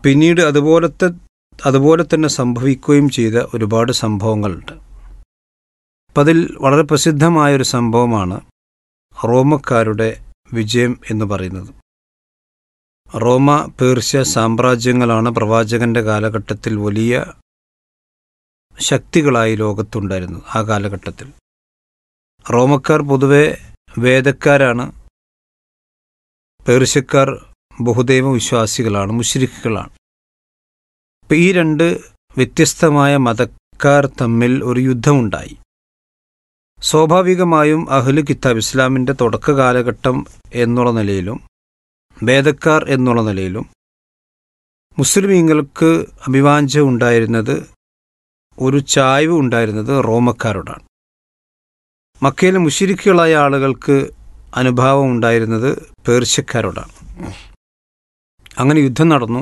പിന്നീട് അതുപോലത്തെ അതുപോലെ തന്നെ സംഭവിക്കുകയും ചെയ്ത ഒരുപാട് സംഭവങ്ങളുണ്ട് അപ്പം അതിൽ വളരെ പ്രസിദ്ധമായ ഒരു സംഭവമാണ് റോമക്കാരുടെ വിജയം എന്ന് പറയുന്നത് റോമ പേർഷ്യ സാമ്രാജ്യങ്ങളാണ് പ്രവാചകന്റെ കാലഘട്ടത്തിൽ വലിയ ശക്തികളായി ലോകത്തുണ്ടായിരുന്നത് ആ കാലഘട്ടത്തിൽ റോമക്കാർ പൊതുവെ വേദക്കാരാണ് പേർഷ്യക്കാർ ബഹുദൈവ വിശ്വാസികളാണ് മുശ്രിക്കുകളാണ് ഇപ്പം ഈ രണ്ട് വ്യത്യസ്തമായ മതക്കാർ തമ്മിൽ ഒരു യുദ്ധമുണ്ടായി സ്വാഭാവികമായും അഹ്ലു കിതാബ് ഇസ്ലാമിൻ്റെ തുടക്ക കാലഘട്ടം എന്നുള്ള നിലയിലും വേദക്കാർ എന്നുള്ള നിലയിലും മുസ്ലിമീങ്ങൾക്ക് അഭിവാഞ്ച ഉണ്ടായിരുന്നത് ഒരു ചായ്വ് ഉണ്ടായിരുന്നത് റോമക്കാരോടാണ് മക്കയിലെ മുഷിരിക്കുകളായ ആളുകൾക്ക് അനുഭാവം ഉണ്ടായിരുന്നത് പേർഷ്യക്കാരോടാണ് അങ്ങനെ യുദ്ധം നടന്നു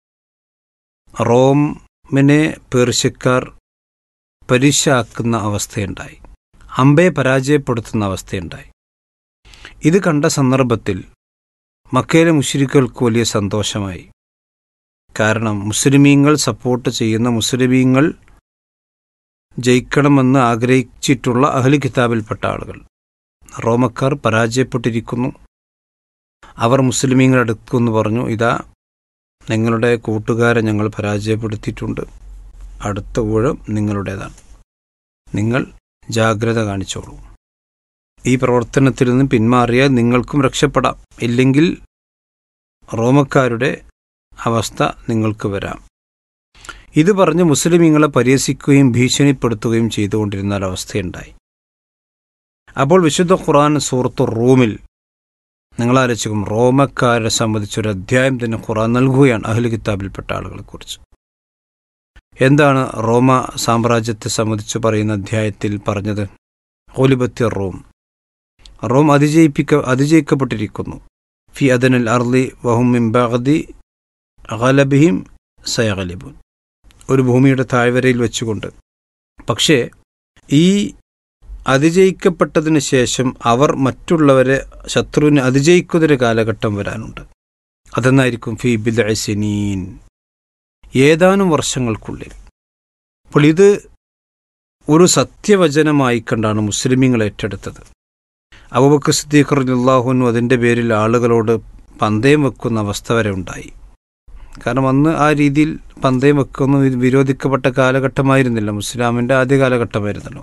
റോമിനെ പേർഷ്യക്കാർ പരീക്ഷാക്കുന്ന അവസ്ഥയുണ്ടായി അമ്പയെ പരാജയപ്പെടുത്തുന്ന അവസ്ഥയുണ്ടായി ഇത് കണ്ട സന്ദർഭത്തിൽ മക്കയിലെ മുഷിരിക്കുകൾക്ക് വലിയ സന്തോഷമായി കാരണം മുസ്ലിമീങ്ങൾ സപ്പോർട്ട് ചെയ്യുന്ന മുസ്ലിമീങ്ങൾ ജയിക്കണമെന്ന് ആഗ്രഹിച്ചിട്ടുള്ള അഹ്ലി കിതാബിൽപ്പെട്ട ആളുകൾ റോമക്കാർ പരാജയപ്പെട്ടിരിക്കുന്നു അവർ മുസ്ലിമീങ്ങൾ അടുക്കുമെന്ന് പറഞ്ഞു ഇതാ നിങ്ങളുടെ കൂട്ടുകാരെ ഞങ്ങൾ പരാജയപ്പെടുത്തിയിട്ടുണ്ട് അടുത്ത ഊഴം നിങ്ങളുടേതാണ് നിങ്ങൾ ജാഗ്രത കാണിച്ചോളൂ ഈ പ്രവർത്തനത്തിൽ നിന്ന് പിന്മാറിയാൽ നിങ്ങൾക്കും രക്ഷപ്പെടാം ഇല്ലെങ്കിൽ റോമക്കാരുടെ അവസ്ഥ നിങ്ങൾക്ക് വരാം ഇത് പറഞ്ഞ് മുസ്ലിമീങ്ങളെ പരിഹസിക്കുകയും ഭീഷണിപ്പെടുത്തുകയും ചെയ്തുകൊണ്ടിരുന്ന ഒരവസ്ഥയുണ്ടായി അപ്പോൾ വിശുദ്ധ ഖുർആൻ സൂറത്ത് റൂമിൽ നിങ്ങളാലോചിക്കും റോമക്കാരെ സംബന്ധിച്ചൊരു അധ്യായം തന്നെ ഖുർആൻ നൽകുകയാണ് അഹ്ലു കിതാബിൽപ്പെട്ട ആളുകളെക്കുറിച്ച് എന്താണ് റോമ സാമ്രാജ്യത്തെ സംബന്ധിച്ച് പറയുന്ന അധ്യായത്തിൽ പറഞ്ഞത് ഒലിബത്തി റോം റോം അതിജയിപ്പിക്ക അതിജയിക്കപ്പെട്ടിരിക്കുന്നു ഫി അദനൽ അർലി വഹും മിംബാഗദി അഗലബിഹിം സയഗലിബുൻ ഒരു ഭൂമിയുടെ താഴ്വരയിൽ വെച്ചുകൊണ്ട് പക്ഷേ ഈ അതിജയിക്കപ്പെട്ടതിന് ശേഷം അവർ മറ്റുള്ളവരെ ശത്രുവിനെ അതിജയിക്കുന്നൊരു കാലഘട്ടം വരാനുണ്ട് അതെന്നായിരിക്കും ഫി ബിദ്അസിനീൻ ഏതാനും വർഷങ്ങൾക്കുള്ളിൽ അപ്പോൾ ഇത് ഒരു സത്യവചനമായി കണ്ടാണ് മുസ്ലിമീങ്ങൾ ഏറ്റെടുത്തത് അബുബക്കർ സിദ്ദീഖർ അള്ളാഹുനു അതിൻ്റെ പേരിൽ ആളുകളോട് പന്തയം വെക്കുന്ന അവസ്ഥ വരെ ഉണ്ടായി കാരണം അന്ന് ആ രീതിയിൽ പന്തയം വെക്കുന്ന വിരോധിക്കപ്പെട്ട കാലഘട്ടമായിരുന്നില്ല മുസ്ലാമിൻ്റെ ആദ്യ കാലഘട്ടമായിരുന്നല്ലോ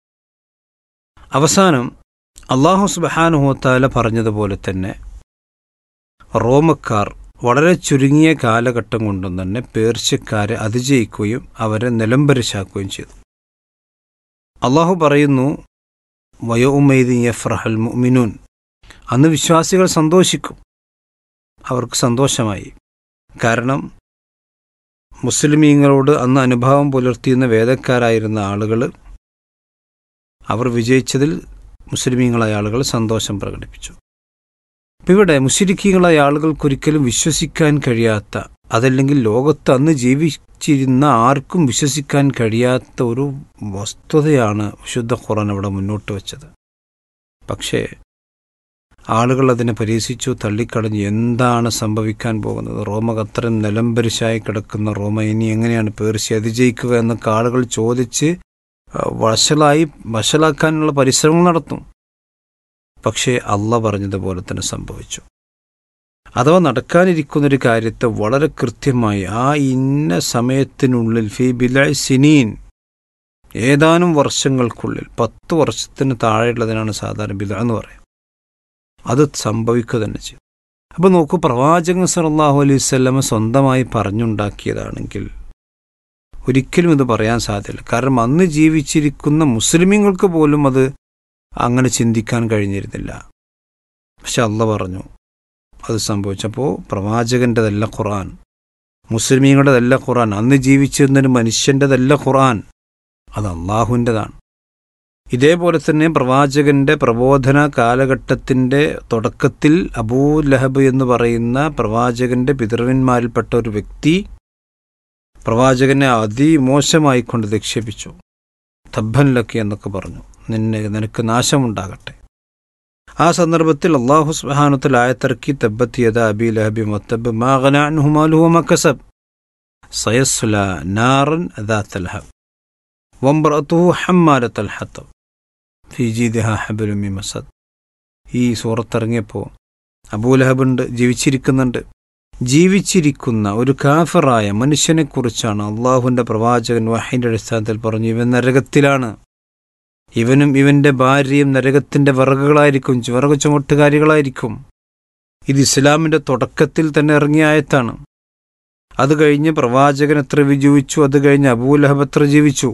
അവസാനം അള്ളാഹു സുബഹാനുഹോത്താല പറഞ്ഞതുപോലെ തന്നെ റോമക്കാർ വളരെ ചുരുങ്ങിയ കാലഘട്ടം കൊണ്ടും തന്നെ പേർഷ്യക്കാരെ അതിജയിക്കുകയും അവരെ നിലംപരിശാക്കുകയും ചെയ്തു അള്ളാഹു പറയുന്നു വയോമൈദി യഫ്രഹൽ മുഅ്മിനൂൻ അന്ന് വിശ്വാസികൾ സന്തോഷിക്കും അവർക്ക് സന്തോഷമായി കാരണം മുസ്ലിമീങ്ങളോട് അന്ന് അനുഭാവം പുലർത്തിയുന്ന വേദക്കാരായിരുന്ന ആളുകൾ അവർ വിജയിച്ചതിൽ മുസ്ലിമീങ്ങളായ ആളുകൾ സന്തോഷം പ്രകടിപ്പിച്ചു അപ്പം ഇവിടെ മുസ്ലിക്കീങ്ങളായ ആളുകൾക്കൊരിക്കലും വിശ്വസിക്കാൻ കഴിയാത്ത അതല്ലെങ്കിൽ ലോകത്ത് അന്ന് ജീവിച്ചിരുന്ന ആർക്കും വിശ്വസിക്കാൻ കഴിയാത്ത ഒരു വസ്തുതയാണ് വിശുദ്ധ ഖുറാൻ അവിടെ മുന്നോട്ട് വെച്ചത് പക്ഷേ ആളുകൾ അതിനെ പരീക്ഷിച്ചു തള്ളിക്കളഞ്ഞ് എന്താണ് സംഭവിക്കാൻ പോകുന്നത് റോമ ഖത്തറിൻ നിലംപരിശായി കിടക്കുന്ന റോമ ഇനി എങ്ങനെയാണ് പേർഷ്യ അതിജയിക്കുക എന്നൊക്കെ ആളുകൾ ചോദിച്ച് വഷളായി വഷളാക്കാനുള്ള പരിശ്രമം നടത്തും പക്ഷേ അള്ള പറഞ്ഞതുപോലെ തന്നെ സംഭവിച്ചു അഥവാ നടക്കാനിരിക്കുന്നൊരു കാര്യത്തെ വളരെ കൃത്യമായി ആ ഇന്ന സമയത്തിനുള്ളിൽ ഫി ബിലായ് സിനീൻ ഏതാനും വർഷങ്ങൾക്കുള്ളിൽ പത്ത് വർഷത്തിന് താഴെയുള്ളതിനാണ് സാധാരണ ബില എന്ന് പറയാം അത് സംഭവിക്കുക തന്നെ ചെയ്യും അപ്പോൾ നോക്കൂ പ്രവാചകൻ സല്ലാഹു അലൈഹി സ്വല്ലമ സ്വന്തമായി പറഞ്ഞുണ്ടാക്കിയതാണെങ്കിൽ ഒരിക്കലും ഇത് പറയാൻ സാധ്യല്ല കാരണം അന്ന് ജീവിച്ചിരിക്കുന്ന മുസ്ലിമീങ്ങൾക്ക് പോലും അത് അങ്ങനെ ചിന്തിക്കാൻ കഴിഞ്ഞിരുന്നില്ല പക്ഷെ അല്ല പറഞ്ഞു അത് സംഭവിച്ചപ്പോൾ പ്രവാചകൻ്റെതല്ല ഖുറാൻ മുസ്ലിമീങ്ങളുടെതല്ല ഖുറാൻ അന്ന് ജീവിച്ചിരുന്നൊരു മനുഷ്യൻ്റെതല്ല ഖുറാൻ അത് അള്ളാഹുവിൻ്റെതാണ് ഇതേപോലെ തന്നെ പ്രവാചകന്റെ പ്രബോധന കാലഘട്ടത്തിൻ്റെ തുടക്കത്തിൽ അബൂ ലഹബ് എന്ന് പറയുന്ന പ്രവാചകന്റെ പിതൃവന്മാരിൽപ്പെട്ട ഒരു വ്യക്തി പ്രവാചകനെ അതിമോശമായിക്കൊണ്ട് നിക്ഷേപിച്ചു തബ്ബൻ ലക്കി എന്നൊക്കെ പറഞ്ഞു നിന്നെ നിനക്ക് നാശമുണ്ടാകട്ടെ ആ സന്ദർഭത്തിൽ അള്ളാഹു സുബാനുത്തിൽ ആയത്തിറക്കി തബ്ബത്തിയത് അബി ലഹബി മത്തബ് മാഗനാൻഹുമാലുഹു മക്കസബ് സയസ്ല നാറൻ അദാത്തൽഹബ് വംബ്രത്തുഹു ഹമ്മാലത്തൽ ഹത്തം ഫി ജീദിഹ ഹബലുമി മസദ് ഈ സൂറത്തിറങ്ങിയപ്പോൾ അബൂലഹബുണ്ട് ജീവിച്ചിരിക്കുന്നുണ്ട് ജീവിച്ചിരിക്കുന്ന ഒരു കാഫറായ മനുഷ്യനെക്കുറിച്ചാണ് അള്ളാഹുവിൻ്റെ പ്രവാചകൻ വഹിൻ്റെ അടിസ്ഥാനത്തിൽ പറഞ്ഞു ഇവൻ നരകത്തിലാണ് ഇവനും ഇവൻ്റെ ഭാര്യയും നരകത്തിൻ്റെ വിറകുകളായിരിക്കും വിറകു ചുമട്ടുകാരികളായിരിക്കും ഇത് ഇസ്ലാമിൻ്റെ തുടക്കത്തിൽ തന്നെ ഇറങ്ങിയ ആയത്താണ് അത് കഴിഞ്ഞ് പ്രവാചകൻ എത്ര വിജയിച്ചു അത് കഴിഞ്ഞ് അബൂലഹബ് എത്ര ജീവിച്ചു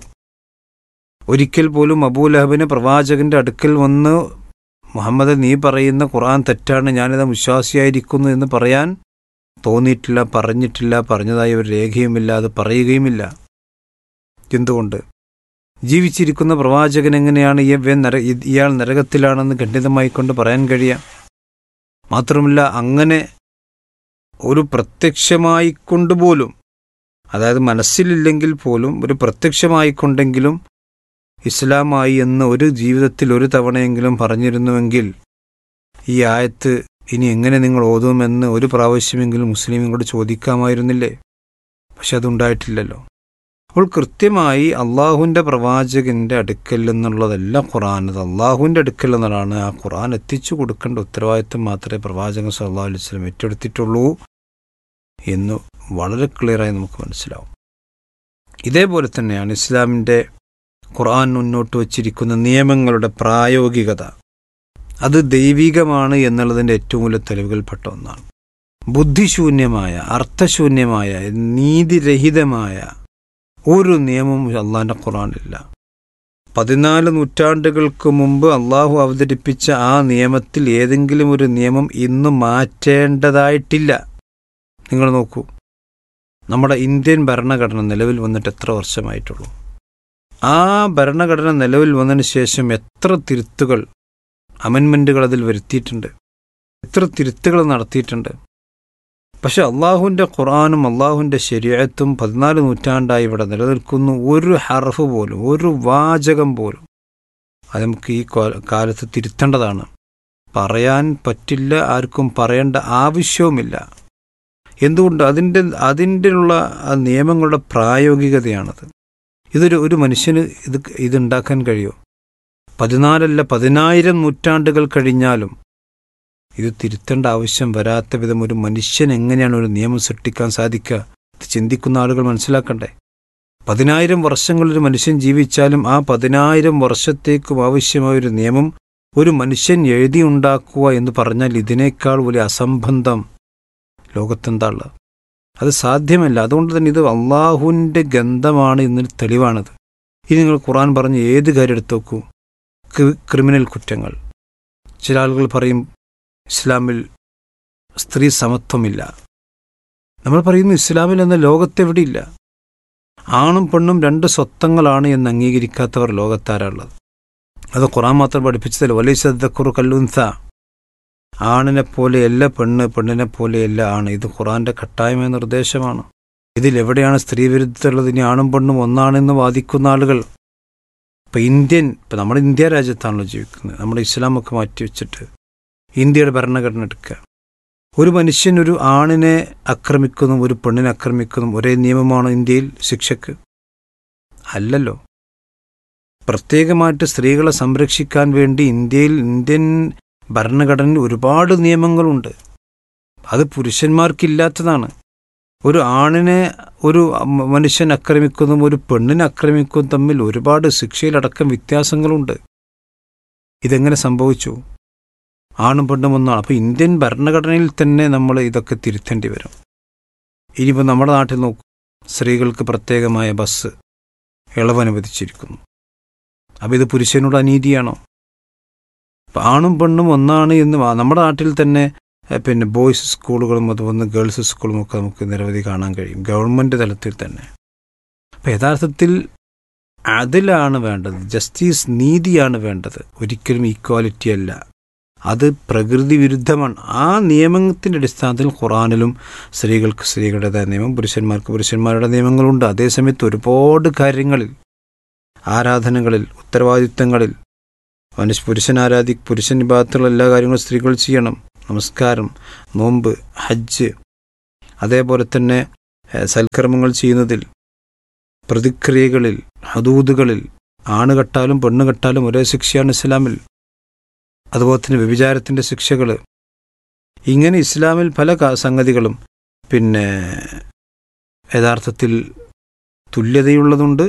ഒരിക്കൽ പോലും അബൂലഹബിന് പ്രവാചകന്റെ അടുക്കൽ വന്ന് മുഹമ്മദ് നീ പറയുന്ന ഖുർആൻ തെറ്റാണ് ഞാനിത് വിശ്വാസിയായിരിക്കുന്നു എന്ന് പറയാൻ തോന്നിയിട്ടില്ല പറഞ്ഞിട്ടില്ല പറഞ്ഞതായി ഒരു രേഖയുമില്ല അത് പറയുകയുമില്ല എന്തുകൊണ്ട് ജീവിച്ചിരിക്കുന്ന പ്രവാചകൻ എങ്ങനെയാണ് ഈ നര ഇയാൾ നരകത്തിലാണെന്ന് ഖണ്ഡിതമായി കൊണ്ട് പറയാൻ കഴിയാം മാത്രമല്ല അങ്ങനെ ഒരു പ്രത്യക്ഷമായി കൊണ്ടുപോലും അതായത് മനസ്സിലില്ലെങ്കിൽ പോലും ഒരു പ്രത്യക്ഷമായിക്കൊണ്ടെങ്കിലും ഇസ്ലാമായി എന്ന് ഒരു ജീവിതത്തിൽ ഒരു തവണയെങ്കിലും പറഞ്ഞിരുന്നുവെങ്കിൽ ഈ ആയത്ത് ഇനി എങ്ങനെ നിങ്ങൾ ഓതുമെന്ന് ഒരു പ്രാവശ്യമെങ്കിലും മുസ്ലിമിനോട് ചോദിക്കാമായിരുന്നില്ലേ പക്ഷെ അതുണ്ടായിട്ടില്ലല്ലോ അപ്പോൾ കൃത്യമായി അള്ളാഹുവിൻ്റെ പ്രവാചകന്റെ അടുക്കൽ നിന്നുള്ളതല്ല ഖുറാൻ അത് അള്ളാഹുവിൻ്റെ അടുക്കൽ നിന്നാണ് ആ ഖുറാൻ എത്തിച്ചു കൊടുക്കേണ്ട ഉത്തരവാദിത്വം മാത്രമേ പ്രവാചകൻ സല്ലാ അലൈഹി സ്വലം ഏറ്റെടുത്തിട്ടുള്ളൂ എന്ന് വളരെ ക്ലിയറായി നമുക്ക് മനസ്സിലാവും ഇതേപോലെ തന്നെയാണ് ഇസ്ലാമിൻ്റെ ഖുർആൻ മുന്നോട്ട് വച്ചിരിക്കുന്ന നിയമങ്ങളുടെ പ്രായോഗികത അത് ദൈവികമാണ് എന്നുള്ളതിൻ്റെ ഏറ്റവും വലിയ തെളിവുകൾപ്പെട്ട ഒന്നാണ് ബുദ്ധിശൂന്യമായ അർത്ഥശൂന്യമായ നീതിരഹിതമായ ഒരു നിയമവും അള്ളാഹിൻ്റെ ഖുറാനില്ല പതിനാല് നൂറ്റാണ്ടുകൾക്ക് മുമ്പ് അള്ളാഹു അവതരിപ്പിച്ച ആ നിയമത്തിൽ ഏതെങ്കിലും ഒരു നിയമം ഇന്ന് മാറ്റേണ്ടതായിട്ടില്ല നിങ്ങൾ നോക്കൂ നമ്മുടെ ഇന്ത്യൻ ഭരണഘടന നിലവിൽ വന്നിട്ട് എത്ര വർഷമായിട്ടുള്ളൂ ആ ഭരണഘടന നിലവിൽ വന്നതിന് ശേഷം എത്ര തിരുത്തുകൾ അമെൻമെൻറ്റുകൾ അതിൽ വരുത്തിയിട്ടുണ്ട് എത്ര തിരുത്തുകൾ നടത്തിയിട്ടുണ്ട് പക്ഷെ അള്ളാഹുവിൻ്റെ ഖുർആാനും അള്ളാഹുവിൻ്റെ ശരീരത്തും പതിനാല് നൂറ്റാണ്ടായി ഇവിടെ നിലനിൽക്കുന്നു ഒരു ഹർഫ് പോലും ഒരു വാചകം പോലും അത് നമുക്ക് ഈ കാലത്ത് തിരുത്തേണ്ടതാണ് പറയാൻ പറ്റില്ല ആർക്കും പറയേണ്ട ആവശ്യവുമില്ല എന്തുകൊണ്ട് അതിൻ്റെ അതിൻ്റെയുള്ള നിയമങ്ങളുടെ പ്രായോഗികതയാണത് ഇതൊരു ഒരു മനുഷ്യന് ഇത് ഇതുണ്ടാക്കാൻ കഴിയുമോ പതിനാലല്ല പതിനായിരം നൂറ്റാണ്ടുകൾ കഴിഞ്ഞാലും ഇത് തിരുത്തേണ്ട ആവശ്യം വരാത്ത വിധം ഒരു മനുഷ്യൻ എങ്ങനെയാണ് ഒരു നിയമം സൃഷ്ടിക്കാൻ സാധിക്കുക ഇത് ചിന്തിക്കുന്ന ആളുകൾ മനസ്സിലാക്കണ്ടേ പതിനായിരം വർഷങ്ങൾ ഒരു മനുഷ്യൻ ജീവിച്ചാലും ആ പതിനായിരം വർഷത്തേക്കും ആവശ്യമായ ഒരു നിയമം ഒരു മനുഷ്യൻ എഴുതിയുണ്ടാക്കുക എന്ന് പറഞ്ഞാൽ ഇതിനേക്കാൾ വലിയ അസംബന്ധം ലോകത്തെന്താ ഉള്ളത് അത് സാധ്യമല്ല അതുകൊണ്ട് തന്നെ ഇത് അള്ളാഹുവിൻ്റെ ഗന്ധമാണ് എന്നൊരു തെളിവാണത് ഇനി നിങ്ങൾ ഖുറാൻ പറഞ്ഞ് ഏത് കാര്യം എടുത്തു നോക്കൂ ക്രിമിനൽ കുറ്റങ്ങൾ ചില ആളുകൾ പറയും ഇസ്ലാമിൽ സ്ത്രീ സമത്വമില്ല നമ്മൾ പറയുന്നു ഇസ്ലാമിൽ എന്ന ലോകത്തെവിടെയില്ല ആണും പെണ്ണും രണ്ട് സ്വത്തങ്ങളാണ് എന്ന് അംഗീകരിക്കാത്തവർ ലോകത്താരുള്ളത് അത് ഖുറാൻ മാത്രം പഠിപ്പിച്ചതല്ല വലിയ ശ്രദ്ധക്കുറു കല്ലുൻസ ആണിനെ പോലെയല്ല പെണ്ണ് പെണ്ണിനെ പോലെയല്ല ആണ് ഇത് ഖുറാന്റെ കട്ടായമായ നിർദ്ദേശമാണ് ഇതിലെവിടെയാണ് സ്ത്രീ വിരുദ്ധമുള്ളത് ഇനി ആണും പെണ്ണും ഒന്നാണെന്ന് വാദിക്കുന്ന ആളുകൾ ഇപ്പം ഇന്ത്യൻ ഇപ്പം നമ്മുടെ ഇന്ത്യ രാജ്യത്താണല്ലോ ജീവിക്കുന്നത് നമ്മുടെ ഇസ്ലാമൊക്കെ മാറ്റി വെച്ചിട്ട് ഇന്ത്യയുടെ ഭരണഘടന എടുക്കുക ഒരു മനുഷ്യൻ ഒരു ആണിനെ ആക്രമിക്കുന്നു ഒരു പെണ്ണിനെ ആക്രമിക്കുന്നു ഒരേ നിയമമാണോ ഇന്ത്യയിൽ ശിക്ഷക്ക് അല്ലല്ലോ പ്രത്യേകമായിട്ട് സ്ത്രീകളെ സംരക്ഷിക്കാൻ വേണ്ടി ഇന്ത്യയിൽ ഇന്ത്യൻ ഭരണഘടനയിൽ ഒരുപാട് നിയമങ്ങളുണ്ട് അത് പുരുഷന്മാർക്കില്ലാത്തതാണ് ഒരു ആണിനെ ഒരു മനുഷ്യൻ ആക്രമിക്കുന്നതും ഒരു പെണ്ണിനെ ആക്രമിക്കുന്നതും തമ്മിൽ ഒരുപാട് ശിക്ഷയിലടക്കം വ്യത്യാസങ്ങളുണ്ട് ഇതെങ്ങനെ സംഭവിച്ചു ആണും പെണ്ണും ഒന്നാണ് അപ്പോൾ ഇന്ത്യൻ ഭരണഘടനയിൽ തന്നെ നമ്മൾ ഇതൊക്കെ തിരുത്തേണ്ടി വരും ഇനിയിപ്പോൾ നമ്മുടെ നാട്ടിൽ നോക്കൂ സ്ത്രീകൾക്ക് പ്രത്യേകമായ ബസ് ഇളവ് അനുവദിച്ചിരിക്കുന്നു അപ്പോൾ ഇത് പുരുഷനോട് അനീതിയാണോ അപ്പം ആണും പെണ്ണും ഒന്നാണ് എന്ന് നമ്മുടെ നാട്ടിൽ തന്നെ പിന്നെ ബോയ്സ് സ്കൂളുകളും അതുപോലെ ഗേൾസ് സ്കൂളും ഒക്കെ നമുക്ക് നിരവധി കാണാൻ കഴിയും ഗവൺമെൻറ് തലത്തിൽ തന്നെ അപ്പം യഥാർത്ഥത്തിൽ അതിലാണ് വേണ്ടത് ജസ്റ്റിസ് നീതിയാണ് വേണ്ടത് ഒരിക്കലും ഈക്വാലിറ്റി അല്ല അത് പ്രകൃതി വിരുദ്ധമാണ് ആ നിയമത്തിൻ്റെ അടിസ്ഥാനത്തിൽ ഖുറാനിലും സ്ത്രീകൾക്ക് സ്ത്രീകളുടേതായ നിയമം പുരുഷന്മാർക്ക് പുരുഷന്മാരുടെ നിയമങ്ങളുണ്ട് അതേസമയത്ത് ഒരുപാട് കാര്യങ്ങളിൽ ആരാധനകളിൽ ഉത്തരവാദിത്തങ്ങളിൽ മനുഷ്യ പുരുഷൻ ആരാധി പുരുഷൻ വിഭാഗത്തിലുള്ള എല്ലാ കാര്യങ്ങളും സ്ത്രീകൾ ചെയ്യണം നമസ്കാരം നോമ്പ് ഹജ്ജ് അതേപോലെ തന്നെ ഏഹ്, സൽക്കർമ്മങ്ങൾ ചെയ്യുന്നതിൽ പ്രതിക്രിയകളിൽ ഹദൂദുകളിൽ ആണ് കെട്ടാലും പെണ്ണ് കെട്ടാലും ഒരേ ശിക്ഷയാണ് ഇസ്ലാമിൽ അതുപോലെ തന്നെ വ്യഭിചാരത്തിൻ്റെ ശിക്ഷകൾ ഇങ്ങനെ ഇസ്ലാമിൽ പല കാ- സംഗതികളും പിന്നെ യഥാർത്ഥത്തിൽ തുല്യതയുള്ളതുണ്ട്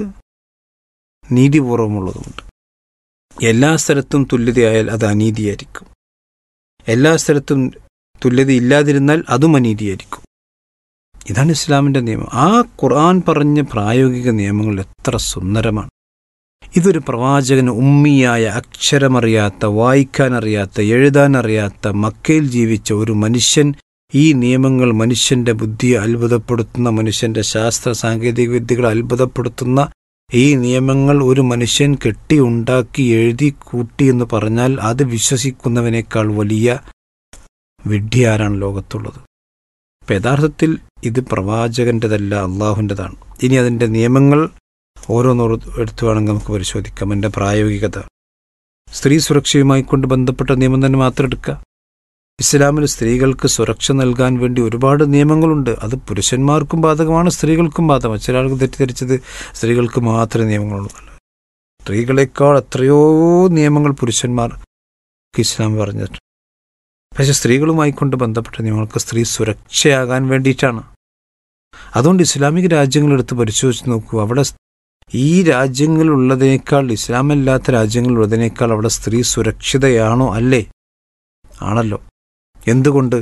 നീതിപൂർവമുള്ളതുമുണ്ട് എല്ലാ സ്ഥലത്തും തുല്യതയായാൽ അത് അനീതിയായിരിക്കും എല്ലാ സ്ഥലത്തും തുല്യത ഇല്ലാതിരുന്നാൽ അതും അനീതിയായിരിക്കും ഇതാണ് ഇസ്ലാമിൻ്റെ നിയമം ആ ഖുർആൻ പറഞ്ഞ പ്രായോഗിക നിയമങ്ങൾ എത്ര സുന്ദരമാണ് ഇതൊരു പ്രവാചകന് ഉമ്മിയായ അക്ഷരമറിയാത്ത വായിക്കാനറിയാത്ത എഴുതാനറിയാത്ത മക്കയിൽ ജീവിച്ച ഒരു മനുഷ്യൻ ഈ നിയമങ്ങൾ മനുഷ്യന്റെ ബുദ്ധിയെ അത്ഭുതപ്പെടുത്തുന്ന മനുഷ്യന്റെ ശാസ്ത്ര സാങ്കേതിക വിദ്യകളെ അത്ഭുതപ്പെടുത്തുന്ന ഈ നിയമങ്ങൾ ഒരു മനുഷ്യൻ കെട്ടി ഉണ്ടാക്കി എഴുതി കൂട്ടി എന്ന് പറഞ്ഞാൽ അത് വിശ്വസിക്കുന്നവനേക്കാൾ വലിയ വിഡ്ഢിയാരാണ് ലോകത്തുള്ളത് അപ്പം യഥാർത്ഥത്തിൽ ഇത് പ്രവാചകൻ്റെതല്ല അള്ളാഹുൻ്റെതാണ് ഇനി അതിൻ്റെ നിയമങ്ങൾ ഓരോന്നോരോ എടുത്തു വേണമെങ്കിൽ നമുക്ക് പരിശോധിക്കാം എൻ്റെ പ്രായോഗികത സ്ത്രീ സുരക്ഷയുമായി കൊണ്ട് ബന്ധപ്പെട്ട നിയമം തന്നെ മാത്രം എടുക്കുക ഇസ്ലാമിൽ സ്ത്രീകൾക്ക് സുരക്ഷ നൽകാൻ വേണ്ടി ഒരുപാട് നിയമങ്ങളുണ്ട് അത് പുരുഷന്മാർക്കും ബാധകമാണ് സ്ത്രീകൾക്കും ബാധകമാണ് ചില ആൾക്ക് തെറ്റിദ്ധരിച്ചത് സ്ത്രീകൾക്ക് മാത്രമേ നിയമങ്ങളുള്ളൂ സ്ത്രീകളെക്കാൾ എത്രയോ നിയമങ്ങൾ പുരുഷന്മാർക്ക് ഇസ്ലാം പറഞ്ഞിട്ടുണ്ട് പക്ഷെ സ്ത്രീകളുമായി കൊണ്ട് ബന്ധപ്പെട്ട നിയമങ്ങൾക്ക് സ്ത്രീ സുരക്ഷയാകാൻ വേണ്ടിയിട്ടാണ് അതുകൊണ്ട് ഇസ്ലാമിക രാജ്യങ്ങളെടുത്ത് പരിശോധിച്ച് നോക്കൂ അവിടെ ഈ രാജ്യങ്ങളുള്ളതിനേക്കാൾ ഇസ്ലാമല്ലാത്ത രാജ്യങ്ങളുള്ളതിനേക്കാൾ അവിടെ സ്ത്രീ സുരക്ഷിതയാണോ അല്ലേ ആണല്ലോ എന്തുകൊണ്ട്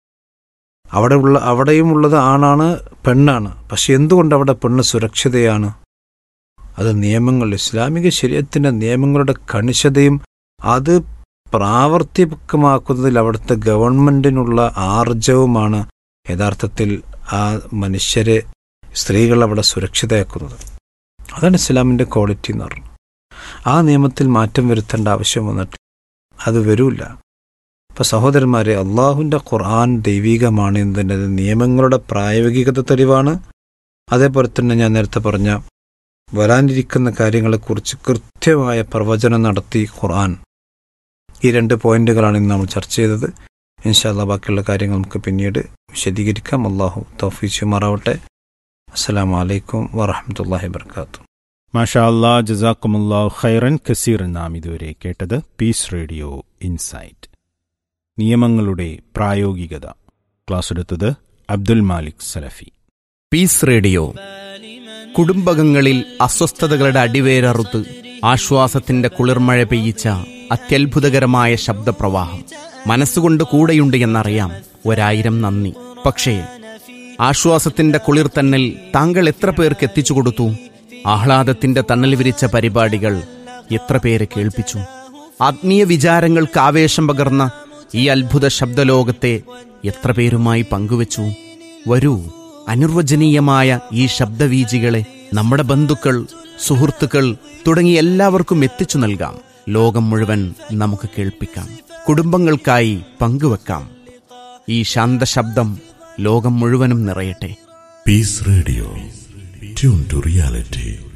അവിടെ ഉള്ള അവിടെയും ഉള്ളത് ആണാണ് പെണ്ണാണ് പക്ഷെ എന്തുകൊണ്ട് അവിടെ പെണ്ണ് സുരക്ഷിതയാണ് അത് നിയമങ്ങൾ ഇസ്ലാമിക ശരീരത്തിൻ്റെ നിയമങ്ങളുടെ കണിശതയും അത് പ്രാവർത്തികമാക്കുന്നതിൽ അവിടുത്തെ ഗവൺമെൻറ്റിനുള്ള ആർജവുമാണ് യഥാർത്ഥത്തിൽ ആ മനുഷ്യരെ സ്ത്രീകൾ അവിടെ സുരക്ഷിതയാക്കുന്നത് അതാണ് ഇസ്ലാമിൻ്റെ ക്വാളിറ്റി എന്ന് പറയുന്നത് ആ നിയമത്തിൽ മാറ്റം വരുത്തേണ്ട ആവശ്യം വന്നിട്ട് അത് വരൂല അപ്പം സഹോദരന്മാരെ അള്ളാഹുവിൻ്റെ ഖുർആൻ ദൈവികമാണ് എന്നതിൻ്റെ നിയമങ്ങളുടെ പ്രായോഗികത തെളിവാണ് അതേപോലെ തന്നെ ഞാൻ നേരത്തെ പറഞ്ഞ വരാനിരിക്കുന്ന കാര്യങ്ങളെക്കുറിച്ച് കൃത്യമായ പ്രവചനം നടത്തി ഖുർആൻ ഈ രണ്ട് പോയിന്റുകളാണ് ഇന്ന് നമ്മൾ ചർച്ച ചെയ്തത് ഇൻഷാല്ല ബാക്കിയുള്ള കാര്യങ്ങൾ നമുക്ക് പിന്നീട് വിശദീകരിക്കാം അള്ളാഹു തൗഫീസ് മാറാവട്ടെ അസ്സാം വലൈക്കും വറഹമത്തല്ലാഹി വർക്കാത്തു മാഷാ അല്ലാ ജസാക്കുമുല്ലാ ഖൈറൻ കസീർ നാം ഇതുവരെ കേട്ടത് പീസ് റേഡിയോ ഇൻസൈറ്റ് നിയമങ്ങളുടെ പ്രായോഗികത ക്ലാസ് എടുത്തത് അബ്ദുൽ മാലിക് സലഫി പീസ് റേഡിയോ കുടുംബകങ്ങളിൽ അസ്വസ്ഥതകളുടെ അടിവേരറുത്ത് ആശ്വാസത്തിന്റെ കുളിർമഴ പെയ്യിച്ച അത്യത്ഭുതകരമായ ശബ്ദപ്രവാഹം മനസ്സുകൊണ്ട് കൂടെയുണ്ട് എന്നറിയാം ഒരായിരം നന്ദി പക്ഷേ ആശ്വാസത്തിന്റെ കുളിർത്തന്നൽ താങ്കൾ എത്ര പേർക്ക് എത്തിച്ചു കൊടുത്തു ആഹ്ലാദത്തിന്റെ തണൽ വിരിച്ച പരിപാടികൾ എത്ര പേരെ കേൾപ്പിച്ചു ആത്മീയ വിചാരങ്ങൾക്ക് ആവേശം പകർന്ന ഈ അത്ഭുത ശബ്ദലോകത്തെ എത്ര പേരുമായി പങ്കുവച്ചു വരൂ അനിർവചനീയമായ ഈ ശബ്ദവീജികളെ നമ്മുടെ ബന്ധുക്കൾ സുഹൃത്തുക്കൾ തുടങ്ങി എല്ലാവർക്കും എത്തിച്ചു നൽകാം ലോകം മുഴുവൻ നമുക്ക് കേൾപ്പിക്കാം കുടുംബങ്ങൾക്കായി പങ്കുവെക്കാം ഈ ശാന്തശബ്ദം ലോകം മുഴുവനും നിറയട്ടെ Peace Radio. Tune to reality.